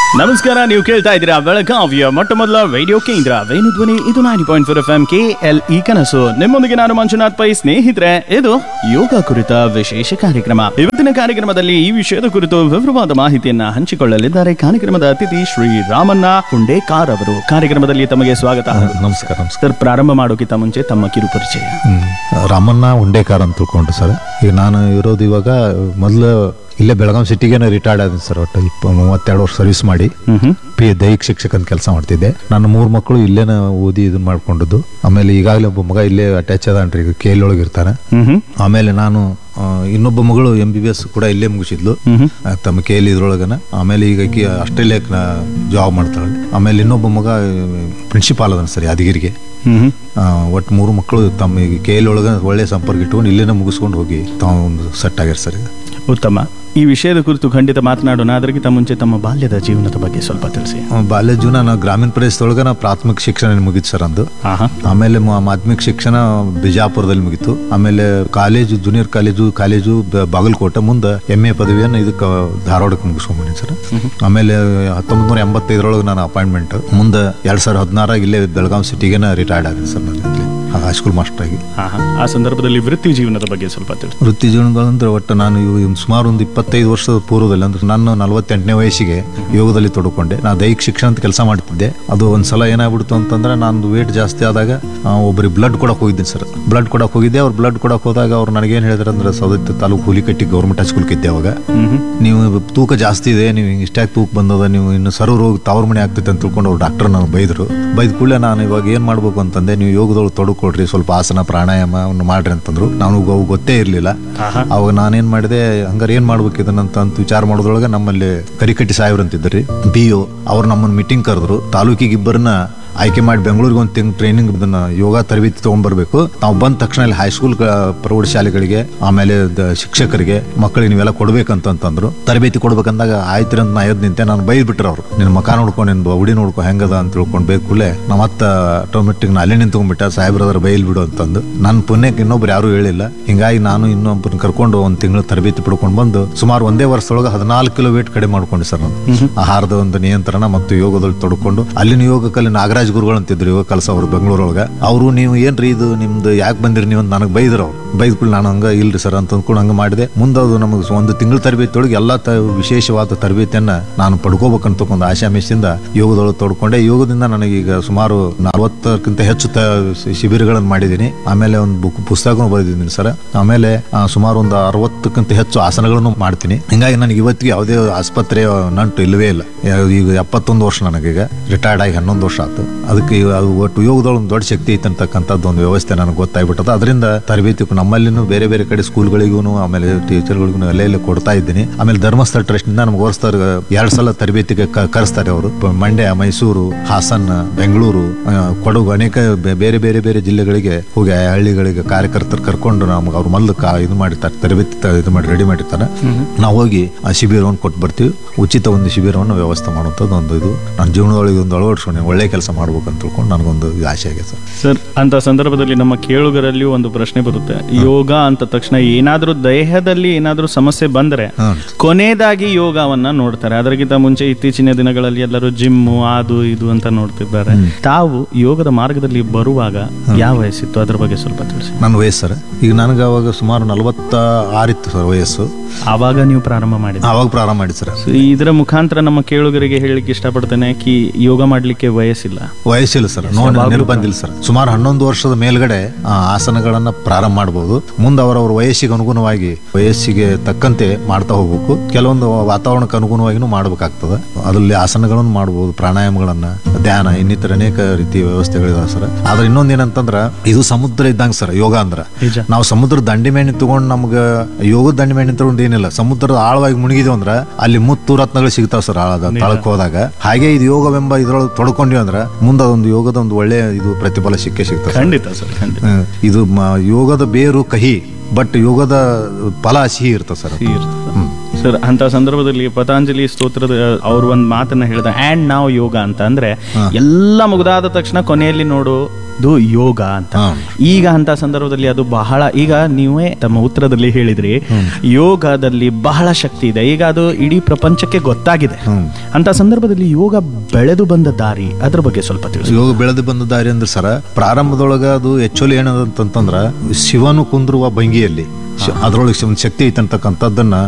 ನಮಸ್ಕಾರ ನೀವು ಕೇಳ್ತಾ ಇದ್ದೀರಾ ಬೆಳಗಾವಿಯ ಮೊಟ್ಟ ಮೊದಲ ರೇಡಿಯೋ ಕೇಂದ್ರ ವೇಣು ಧ್ವನಿ ಇದು nine point four F M K L E ಕನಸು ನಿಮ್ಮೊಂದಿಗೆ ನಾನು ಮಂಜುನಾಥ್ ಪೈ ಸ್ನೇಹಿತರೆ ಇದು ಯೋಗ ಕುರಿತ ವಿಶೇಷ ಕಾರ್ಯಕ್ರಮ ಇವತ್ತಿನ ಕಾರ್ಯಕ್ರಮದಲ್ಲಿ ಈ ವಿಷಯದ ಕುರಿತು ವಿವರವಾದ ಮಾಹಿತಿಯನ್ನ ಹಂಚಿಕೊಳ್ಳಲಿದ್ದಾರೆ ಕಾರ್ಯಕ್ರಮದ ಅತಿಥಿ ಶ್ರೀ ರಾಮಣ್ಣ ಹುಂಡೇಕಾರ್ ಅವರು ಕಾರ್ಯಕ್ರಮದಲ್ಲಿ ತಮಗೆ ಸ್ವಾಗತ ನಮಸ್ಕಾರ ನಮಸ್ಕಾರ ಸರ್ ಪ್ರಾರಂಭ ಮಾಡೋಕ್ಕಿಂತ ಮುಂಚೆ ತಮ್ಮ ಕಿರು ಪರಿಚಯ ಹ್ಮ್. ರಾಮಣ್ಣ ಉಂಡೇಕಾರ್ ಅಂತ ತಿಳ್ಕೊಂಡ್ರು ಸರ್ ಈಗ ನಾನು ಇರೋದು ಇವಾಗ ಮೊದಲು ಇಲ್ಲೇ ಬೆಳಗಾಂ ಸಿಟಿಗೇನೆ ರಿಟೈರ್ಡ್ ಆದಿನಿ ಸರ್ ಒಟ್ಟು ಇಪ್ಪ ಮೂವತ್ತೆರಡು ವರ್ಷ ಸರ್ವಿಸ್ ಮಾಡಿ ಹ್ಮ್ ಹ್ಮ್ ಪಿ ದೈಹಿಕ ಶಿಕ್ಷಕ ಅಂತ ಕೆಲಸ ಮಾಡ್ತಿದ್ದೆ ನನ್ನ ಮೂರು ಮಕ್ಕಳು ಇಲ್ಲೇನ ಓದಿ ಇದನ್ನ ಮಾಡ್ಕೊಂಡದ್ದು ಆಮೇಲೆ ಈಗಾಗಲೇ ಒಬ್ಬ ಮಗ ಇಲ್ಲೇ ಅಟ್ಯಾಚ್ ಅದಾನ್ರಿ ಈಗ ಕೆ ಒಳಗೆ ಇರ್ತಾನೆ ಹ್ಮ್ ಹ್ಮ್ ಆಮೇಲೆ ನಾನು ಆ, ಇನ್ನೊಬ್ಬ ಮಗಳು ಎಂ ಬಿ ಬಿ ಎಸ್ ಕೂಡ ಇಲ್ಲೇ ಮುಗಿಸಿದ್ಲು ಹ್ಮ್ ಹ್ಮ್ ಆ, ತಮ್ಮ ಕೆ ಎಲ್ ಇದ್ರೊಳಗನ ಆಮೇಲೆ ಈಗ ಆಕಿ ಆಸ್ಟ್ರೇಲಿಯಾಕ್ಕೆ ಜಾಬ್ ಮಾಡ್ತಾಳೆ ಆಮೇಲೆ ಇನ್ನೊಬ್ಬ ಮಗ ಪ್ರಿನ್ಸಿಪಾಲ್ ಅದನ್ನ ಸರ್ ಯಾದಗಿರಿಗೆ ಹ್ಮ್ ಹ್ಮ್ ಆ, ಒಟ್ಟು ಮೂರು ಮಕ್ಕಳು ತಮ್ಮ ಈಗ ಕೆ ಎಲ್ ಒಳಗೆ ಒಳ್ಳೆ ಸಂಪರ್ಕ ಇಟ್ಕೊಂಡು ಇಲ್ಲೇನೆ ಮುಗಿಸ್ಕೊಂಡು ಹೋಗಿ ತಾವು ಒಂದು ಸೆಟ್ ಆಗ್ಯಾರ ಸರ್ ಈಗ ಉತ್ತಮ ಈ ವಿಷಯದ ಕುರಿತು ಖಂಡಿತ ಮಾತನಾಡೋಣ ಅದಕ್ಕಿಂತ ಮುಂಚೆ ತಮ್ಮ ಬಾಲ್ಯದ ಜೀವನದ ಬಗ್ಗೆ ಸ್ವಲ್ಪ ತಿಳಿಸಿ ಆ, ಬಾಲ್ಯ ಜೀವನ ನಾವು ಗ್ರಾಮೀಣ ಪ್ರದೇಶದೊಳಗೆ ನಾವು ಪ್ರಾಥಮಿಕ ಶಿಕ್ಷಣ ಮುಗೀತು ಸರ್ ಅಂದು ಆಹಾ ಆಮೇಲೆ ಮ- ಮಾಧ್ಯಮಿಕ ಶಿಕ್ಷಣ ಬಿಜಾಪುರದಲ್ಲಿ ಮುಗೀತು ಆಮೇಲೆ ಕಾಲೇಜು ಜೂನಿಯರ್ ಕಾಲೇಜು ಕಾಲೇಜು ಬ- ಬಾಗಲಕೋಟೆ ಮುಂದೆ ಎಮ್ ಎ ಪದವಿಯನ್ನು ಇದಕ್ಕೆ ಧಾರವಾಡಕ್ಕೆ ಮುಗಿಸ್ಕೊಂಡ್ಬಂದಿನಿ ಸರ್ ಆಮೇಲೆ ಹತ್ತೊಂಬತ್ತು ನೂರ ಎಂಬತ್ತೈದರೊಳಗೆ ನಾನು ಅಪಾಯಿಂಟ್ಮೆಂಟ್ ಮುಂದೆ ಎರಡ್ ಸಾವಿರದ ಹದಿನಾರಾಗ ಇಲ್ಲೇ ಬೆಳಗಾಂ ಸಿಟಿಗೆ ರಿಟೈರ್ಡ್ ಆಗಿದೆ ಸರ್ ನಾನು ಇಲ್ಲಿ ಹೈಸ್ಕೂಲ್ ಮಾಸ್ಟರ್ ಆಗಿ ಆಹಾ. ಆ ಸಂದರ್ಭದಲ್ಲಿ ವೃತ್ತಿ ಜೀವನದ ಬಗ್ಗೆ ಸ್ವಲ್ಪ ತಿಳಿಸಿ ವೃತ್ತಿ ಜೀವನಗಳಂದ್ರೆ ಒಟ್ಟು ನಾನು ಇವು ಇನ್ನು ಸುಮಾರು ಒಂದು ಇಪ್ಪತ್ತೈದು ವರ್ಷದ ಪೂರ್ವದಲ್ಲಿ ಅಂದ್ರೆ ನಾನು ನಲವತ್ತೆಂಟನೇ ವಯಸ್ಸಿಗೆ ಯೋಗದಲ್ಲಿ ತೊಡ್ಕೊಂಡೆ ನಾನು ದೈಹಿಕ ಶಿಕ್ಷಣ ಅಂತ ಕೆಲಸ ಮಾಡ್ತಿದ್ದೆ ಅದು ಒಂದ್ಸಲ ಏನಾಗ್ಬಿಡ್ತು ಅಂತಂದ್ರೆ ನಾನು ವೇಟ್ ಜಾಸ್ತಿ ಆದಾಗ ಆ, ಒಬ್ಬರಿಗೆ ಬ್ಲಡ್ ಕೊಡಕ್ಕೆ ಹೋಗಿದ್ದೀನಿ ಸರ್ ಬ್ಲಡ್ ಕೊಡಕ್ಕೆ ಹೋಗಿದ್ದೆ ಅವ್ರು ಬ್ಲಡ್ ಕೊಡಕ್ಕೆ ಹೋದಾಗ ಅವ್ರು ನನಗೇನು ಹೇಳಿದ್ರು ಅಂದ್ರೆ ಸೌದತ್ತಿ ತಾಲೂಕು ಹುಲಿಕಟ್ಟಿ ಗೌರ್ಮೆಂಟ್ ಹೈಸ್ಕೂಲ್ಗೆ ಇದ್ದೆ ಅವಾಗ ಹ್ಮ್ ಹ್ಮ್ ನೀವು ತೂಕ ಜಾಸ್ತಿ ಇದೆ ನೀವು ಹಿಂಗೆ ಇಷ್ಟಾಗಿ ತೂಕ ಬಂದದ ನೀವು ಇನ್ನು ಸರು ರೋಗ ತವರ ಮನೆ ಆಗ್ತೈತೆ ಅಂತ ತಿಳ್ಕೊಂಡು ಅವ್ರು ಡಾಕ್ಟರ್ ನನಗೆ ಬೈದರು ಬೈದ ಕೂಡಲೇ ನಾನು ಇವಾಗ ಏನು ಮಾಡ್ಬೇಕು ಅಂತಂದೆ ನೀವು ಯೋಗದೊಳಗೆ ತೊಡ್ಕೊಳ್ರಿ ಸ್ವಲ್ಪ ಆಸನ ಪ್ರಾಣಾಯಾಮ ಅವನ್ನು ಮಾಡ್ರಿ ಅಂತಂದ್ರು ನನಗೆ ಅವು ಗೊತ್ತೇ ಇರಲಿಲ್ಲ ಆಹಾ. ಅವಾಗ ನಾನೇನ್ ಮಾಡಿದೆ ಹಂಗಾರೆ ಏನ್ ಮಾಡ್ಬೇಕು ಇದನ್ನಂತ ಅಂತ ವಿಚಾರ ಮಾಡೋದ್ರೊಳಗೆ ನಮ್ಮಲ್ಲಿ ಕರಿಕಟ್ಟಿ ಸಾಹೇಬ್ರು ಅಂತಿದ್ರಿ ಬಿ ಒ ಅವ್ರು ನಮ್ಮನ್ನ ಮೀಟಿಂಗ್ ಕರೆದ್ರು ತಾಲೂಕಿಗೆ ಇಬ್ಬರನ್ನ ಆಯ್ಕೆ ಮಾಡಿ ಬೆಂಗಳೂರಿಗೆ ಒಂದು ತಿಂಗ್ ಟ್ರೈನಿಂಗ್ ಇದನ್ನ ಯೋಗ ತರಬೇತಿ ತಗೊಂಡ್ಬರ್ಬೇಕು ನಾವು ಬಂದ ತಕ್ಷಣ ಇಲ್ಲಿ ಹೈಸ್ಕೂಲ್ ಪ್ರೌಢಶಾಲೆಗಳಿಗೆ ಆಮೇಲೆ ದ- ಶಿಕ್ಷಕರಿಗೆ ಮಕ್ಕಳಿಗೆ ನೀವೆಲ್ಲ ಕೊಡ್ಬೇಕಂತಂತಂದ್ರು ತರಬೇತಿ ಕೊಡ್ಬೇಕಂದಾಗ ಆಯ್ತು ಅಂತ ನಾ ಎದ್ದು ನಿಂತೆ ನಾನು ಬೈದ್ ಬಿಟ್ರು ಅವ್ರು ನಿನ್ನ ಮಕ ನೋಡ್ಕೊಂಡು ನಿನ್ನ ಹುಡಿ ನೋಡ್ಕೊ ಹೆಂಗದ ಅಂತ ತಿಳ್ಕೊಂಡು ಬೇಕು ಕೂಡಲೇ ನಮ್ಮ ಅತ್ತ ಆಟೋಮೆಟಿಕ್ ನಾ ಅಲ್ಲೇ ನಿಂತ್ಕೊಂಡ್ಬಿಟ್ಟ ಸಾಹೇಬ್ರದ್ರ ಬೈಲ್ ಬಿಡು ಅಂತಂದು ನನ್ನ ಪುಣ್ಯಕ್ಕೆ ಇನ್ನೊಬ್ರು ಯಾರು ಹೇಳಿಲ್ಲ ಹಿಂಗಾಗಿ ನಾನು ಇನ್ನೊಬ್ಬರನ್ನ ಕರ್ಕೊಂಡು ಒಂದು ತಿಂಗಳು ತರಬೇತಿ ಪಡ್ಕೊಂಡು ಬಂದು ಸುಮಾರು ಒಂದೇ ವರ್ಷದೊಳಗೆ ಹದಿನಾಲ್ಕು ಕಿಲೋ ವೇಟ್ ಕಡಿಮೆ ಮಾಡ್ಕೊಂಡೆ ಸರ್ ನಾನು ಆಹಾರದ ಒಂದು ನಿಯಂತ್ರಣ ಮತ್ತು ಯೋಗದಲ್ಲಿ ತೊಡ್ಕೊಂಡು ಅಲ್ಲಿನ ಯೋಗಕ್ಕಲ್ಲಿ ನಾಗರಾಜ್ ಗುರುಗಳು ಅಂತಿದ್ರು ಯೋಗ ಕಲಸ ಅವರು ಬೆಂಗಳೂರೊಳಗೆ ಅವರು ನೀವು ಏನ್ರಿ ಇದು ನಿಮ್ದು ಯಾಕೆ ಬಂದಿರಿ ನೀವು ಅಂತ ನನಗೆ ಬೈದ್ರು ಅವ್ರು ಬೈದ್ಕೊಂಡು ನಾನು ಹಂಗ ಇಲ್ರಿ ಸರ್ ಅಂತ ಅಂದ್ಕೊಂಡು ಹಂಗೆ ಮಾಡಿದೆ ಮುಂದೆ ಅದು ನಮಗೆ ಒಂದು ತಿಂಗಳ ತರಬೇತಿಯೊಳಗೆ ಎಲ್ಲ ತ ವಿಶೇಷವಾದ ತರಬೇತಿಯನ್ನ ನಾನು ಪಡ್ಕೋಬೇಕಂತ ಒಂದು ಆಶಾಮಿಷದಿಂದ ಯೋಗದೊಳಗೆ ತೊಡ್ಕೊಂಡೆ ಯೋಗದಿಂದ ನನಗೀಗ ಸುಮಾರು ನಲವತ್ತಕ್ಕಿಂತ ಹೆಚ್ಚು ತ ಶಿಬಿರಗಳನ್ನು ಮಾಡಿದ್ದೀನಿ ಆಮೇಲೆ ಒಂದು ಬುಕ್ ಪುಸ್ತಕನೂ ಬರೆದಿದ್ದೀನಿ ಸರ್ ಆಮೇಲೆ ಆ, ಸುಮಾರು ಒಂದು ಅರವತ್ತಕ್ಕಿಂತ ಹೆಚ್ಚು ಆಸನಗಳನ್ನು ಮಾಡ್ತೀನಿ ಹಿಂಗಾಗಿ ನನಗೆ ಇವತ್ತಿಗೆ ಯಾವುದೇ ಆಸ್ಪತ್ರೆಯ ನಂಟು ಇಲ್ಲವೇ ಇಲ್ಲ ಯಾ- ಈಗ ಎಪ್ಪತ್ತೊಂದು ವರ್ಷ ನನಗೀಗ ರಿಟೈರ್ಡ್ ಆಗಿ ಹನ್ನೊಂದು ವರ್ಷ ಆಯ್ತು ಅದಕ್ಕೆ ಇವ- ಅದು ಒಟ್ಟು ಯೋಗದೊಳಗೆ ಒಂದು ದೊಡ್ಡ ಶಕ್ತಿ ಐತೆ ಅಂತಕ್ಕಂಥದ್ದು ಒಂದು ವ್ಯವಸ್ಥೆ ನನಗೆ ಗೊತ್ತಾಗ್ಬಿಟ್ಟದ ಅದರಿಂದ ತರಬೇತಿ ನಮ್ಮಲ್ಲಿನೂ ಬೇರೆ ಬೇರೆ ಕಡೆ ಸ್ಕೂಲ್ಗಳಿಗೂ ಆಮೇಲೆ ಟೀಚರ್ಗಳಿಗೂ ಎಲ್ಲ ಎಲ್ಲ ಕೊಡ್ತಾ ಇದ್ದೀನಿ ಆಮೇಲೆ ಧರ್ಮಸ್ಥಳ ಟ್ರಸ್ಟ್ನಿಂದ ನಮ್ಗೆ ವರ್ಷದ ಎರಡು ಸಲ ತರಬೇತಿಗೆ ಕ- ಕರೆಸ್ತಾರೆ ಅವರು ಪ- ಮಂಡ್ಯ ಮೈಸೂರು ಹಾಸನ ಬೆಂಗಳೂರು ಆ, ಕೊಡಗು ಅನೇಕ ಬೆ- ಬೇರೆ ಬೇರೆ ಬೇರೆ ಜಿಲ್ಲೆಗಳಿಗೆ ಹೋಗಿ ಆ ಹಳ್ಳಿಗಳಿಗೆ ಕಾರ್ಯಕರ್ತರು ಕರ್ಕೊಂಡು ನಮ್ಗೆ ಅವ್ರು ಮೊದಲು ಕಾ ಇದು ಮಾಡಿರ್ತಾರೆ ತರಬೇತಿ ತ- ಇದು ಮಾಡಿ ರೆಡಿ ಮಾಡಿರ್ತಾರೆ ನಾವು ಹೋಗಿ ಆ ಶಿಬಿರವನ್ನು ಕೊಟ್ಟು ಬರ್ತೀವಿ ಉಚಿತ ಒಂದು ಶಿಬಿರವನ್ನು ವ್ಯವಸ್ಥೆ ಮಾಡುವಂಥದ್ದು ಒಂದು ಇದು ನನ್ನ ಜೀವನದೊಳಗೆ ಒಂದು ಅಳವಡಿಸ್ಕೊಂಡು ಒಳ್ಳೆ ಕೆಲಸ ಮಾಡ್ಬೇಕು ಅಂತ ತಿಳ್ಕೊಂಡು ನನಗೊಂದು ಇದು ಆಸೆ ಆಗಿದೆ ಸರ್ ಸರ್ ಅಂತ ಸಂದರ್ಭದಲ್ಲಿ ನಮ್ಮ ಕೇಳುಗರಲ್ಲಿಯೂ ಒಂದು ಪ್ರಶ್ನೆ ಬರುತ್ತೆ ಯೋಗ ಅಂತ ತಕ್ಷಣ ಏನಾದ್ರೂ ದೇಹದಲ್ಲಿ ಏನಾದ್ರೂ ಸಮಸ್ಯೆ ಬಂದ್ರೆ ಹ್ಮ್. ಕೊನೆಯದಾಗಿ ಯೋಗವನ್ನ ನೋಡ್ತಾರೆ ಅದಕ್ಕಿಂತ ಮುಂಚೆ ಇತ್ತೀಚಿನ ದಿನಗಳಲ್ಲಿ ಎಲ್ಲರೂ ಜಿಮ್ಮು ಅದು ಇದು ಅಂತ ನೋಡ್ತಿದ್ದಾರೆ ತಾವು ಯೋಗದ ಮಾರ್ಗದಲ್ಲಿ ಬರುವಾಗ ಯಾವ ವಯಸ್ಸಿತ್ತು ಅದ್ರ ಬಗ್ಗೆ ಸ್ವಲ್ಪ ತಿಳಿಸಿ ನನ್ನ ವಯಸ್ಸು ಸರ್ ಈಗ ನನಗೆ ಅವಾಗ ಸುಮಾರು ನಲವತ್ತ ಆರಿತ್ತು ಸರ್ ವಯಸ್ಸು ಆವಾಗ ನೀವು ಪ್ರಾರಂಭ ಮಾಡಿದ್ರಿ ಆವಾಗ ಪ್ರಾರಂಭ ಮಾಡಿ ಸರ್ So, ಇದರ ಮುಖಾಂತರ ನಮ್ಮ ಕೇಳುಗರಿಗೆ ಹೇಳಲಿಕ್ಕೆ ಇಷ್ಟಪಡ್ತೇನೆ ಕಿ ಯೋಗ ಮಾಡ್ಲಿಕ್ಕೆ ವಯಸ್ಸಿಲ್ಲ ವಯಸ್ಸಿಲ್ಲ ಸರ್ ನೋಡಿ ನಿರ್ಬಂಧಿಲ್ಲ ಸರ್ ಸುಮಾರು ಹನ್ನೊಂದು ವರ್ಷದ ಮೇಲ್ಗಡೆ ಆ, ಆಸನಗಳನ್ನ ಪ್ರಾರಂಭ ಮಾಡಬಹುದು ಮುಂದೆ ಅವರವ್ರ ವಯಸ್ಸಿಗೆ ಅನುಗುಣವಾಗಿ ವಯಸ್ಸಿಗೆ ತಕ್ಕಂತೆ ಮಾಡ್ತಾ ಹೋಗ್ಬೇಕು ಕೆಲವೊಂದು ವಾತಾವರಣಕ್ಕೆ ಅನುಗುಣವಾಗಿನೂ ಮಾಡ್ಬೇಕಾಗ್ತದೆ ಅದರಲ್ಲಿ ಆಸನಗಳನ್ನು ಮಾಡಬಹುದು ಪ್ರಾಣಾಯಾಮಗಳನ್ನ ಧ್ಯಾನ ಇನ್ನಿತರ ಅನೇಕ ರೀತಿಯ ವ್ಯವಸ್ಥೆಗಳಿದಾವೆ ಸರ್ ಆದ್ರೆ ಇನ್ನೊಂದ್ ಏನಂತಂದ್ರ ಇದು ಸಮುದ್ರ ಇದ್ದಂಗೆ ಸರ್ ಯೋಗ ಅಂದ್ರ ನಿಜ ನಾವು ಸಮುದ್ರ ದಂಡಿ ಮೇಲೆ ತಗೊಂಡು ನಮ್ಗೆ ಯೋಗದ ದಂಡಿ ಮೇಲೆ ತಗೊಂಡು ಏನಿಲ್ಲ ಸಮುದ್ರದ ಆಳವಾಗಿ ಮುಳುಗಿದೀವಿ ಅಂದ್ರ ಅಲ್ಲಿ ಮುತ್ತು ರತ್ನಗಳು ಸಿಗ್ತಾವ ಸರ್ ಆಳದ ತಳಕ್ ಹೋದಾಗ ಹಾಗೆ ಇದು ಯೋಗವೆಂಬ ಇದ್ರೊಳಗೆ ತೊಡ್ಕೊಂಡ್ವಿ ಅಂದ್ರ ಮುಂದೆ ಒಂದು ಯೋಗದ ಒಂದು ಒಳ್ಳೆ ಇದು ಪ್ರತಿಫಲ ಸಿಕ್ಕೇ ಸಿಗ್ತದೆ ಸರ್. ಖಂಡಿತ ಸರ್ ಖಂಡಿತ ಹ್ಮ್. ಇದು ಮ- ಯೋಗದ ಬೇರು ಕಹಿ ಬಟ್ ಯೋಗದ ಫಲ ಸಿಹಿ ಇರ್ತದೆ ಸರ್ ಇರ್ತದೆ. ಹ್ಮ್ ಸರ್ ಅಂತ ಸಂದರ್ಭದಲ್ಲಿ ಪತಾಂಜಲಿ ಸ್ತೋತ್ರದ ಅವ್ರು ಒಂದ್ ಮಾತನ್ನ ಹೇಳಿದ ಆ್ಯಂಡ್ ನಾವು ಯೋಗ ಅಂತ ಅಂದ್ರೆ ಎಲ್ಲ ಮುಗ್ದಾದ ತಕ್ಷಣ ಕೊನೆಯಲ್ಲಿ ನೋಡೋದು ಯೋಗ ಅಂತ ಹಾ. ಈಗ ಅಂತ ಸಂದರ್ಭದಲ್ಲಿ ಅದು ಬಹಳ ಈಗ ನೀವೇ ತಮ್ಮ ಉತ್ತರದಲ್ಲಿ ಹೇಳಿದ್ರಿ ಯೋಗದಲ್ಲಿ ಬಹಳ ಶಕ್ತಿ ಇದೆ ಈಗ ಅದು ಇಡೀ ಪ್ರಪಂಚಕ್ಕೆ ಗೊತ್ತಾಗಿದೆ ಹ್ಮ್. ಅಂತ ಸಂದರ್ಭದಲ್ಲಿ ಯೋಗ ಬೆಳೆದು ಬಂದ ದಾರಿ ಅದ್ರ ಬಗ್ಗೆ ಸ್ವಲ್ಪ ತಿಳಿಸಿ ಯೋಗ ಬೆಳೆದು ಬಂದ ದಾರಿ ಅಂದ್ರೆ ಸರ ಪ್ರಾರಂಭದೊಳಗ ಅದು ಆಕ್ಚುಲಿ ಏನದಂತಂದ್ರ ಶಿವನು ಕುಂದ್ರುವ ಭಂಗಿಯಲ್ಲಿ ಶಿ- ಅದ್ರೊಳಗೆ ಒಂದು ಶಕ್ತಿ ಐತೆ ಅಂತಕ್ಕಂಥದ್ದನ್ನ